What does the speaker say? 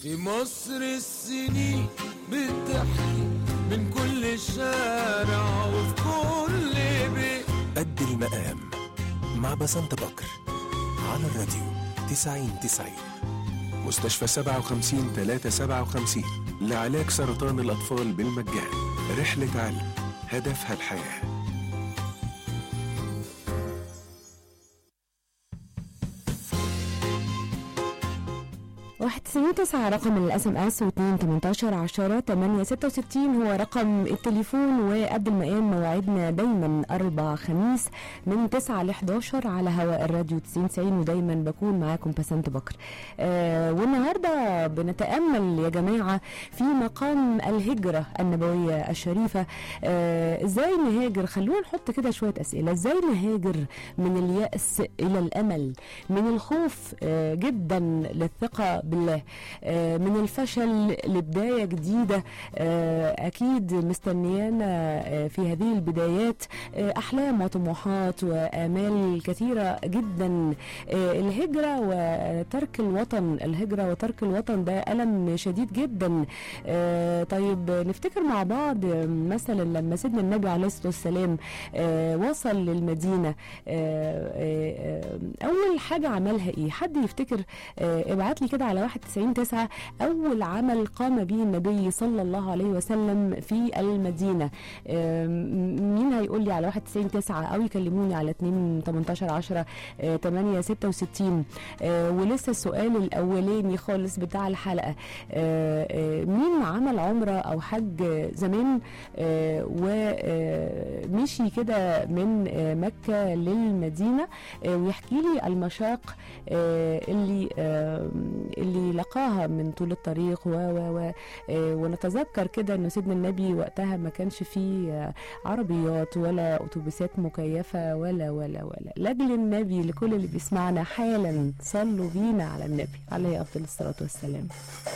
في مصر السنين بتحكي من كل شارع وفي كل بيت قد المقام مع بسنت بكر على الراديو 90 90 مستشفى 57 357 لعلاج سرطان الأطفال بالمجان رحلة علم هدفها الحياه واحد تسعين تسعة رقم الاس ام اس واتنين تمنتاشر عشرة تمانية ستة وستين هو رقم التليفون وقد المقام موعدنا دايما أربع خميس من تسعة لحداشر على هواء الراديو تسعين تسعين ودايما بكون معاكم بسنت بكر آه والنهاردة بنتأمل يا جماعة في مقام الهجرة النبوية الشريفة آه ازاي نهاجر خلونا نحط كده شوية أسئلة ازاي نهاجر من اليأس إلى الأمل من الخوف آه جدا للثقة بالله آه من الفشل لبداية جديدة آه أكيد مستنيانا آه في هذه البدايات آه أحلام وطموحات وآمال كثيرة جدا آه الهجرة وترك الوطن الهجرة وترك الوطن ده ألم شديد جدا آه طيب نفتكر مع بعض آه، مثلا لما سيدنا النبي عليه الصلاة والسلام آه وصل للمدينة آه آه آه أول حاجة عملها إيه حد يفتكر آه ابعت لي كده على 91 9 أول عمل قام به النبي صلى الله عليه وسلم في المدينة آه مين هيقول لي على 91 9 أو يكلموني على 2 18 10 آه 8 66 آه ولسه السؤال الأولاني خالص بتاع الحلقة آه آه مين عمل عمرة أو حج زمان آه ومشي كده من آه مكة للمدينة آه ويحكي لي المشاق آه اللي آه اللي لقاها من طول الطريق و و و آه ونتذكر كده ان سيدنا النبي وقتها ما كانش فيه آه عربيات ولا اتوبيسات مكيفه ولا ولا ولا لاجل النبي لكل اللي بيسمعنا حالا صلوا بينا على النبي عليه افضل الصلاه والسلام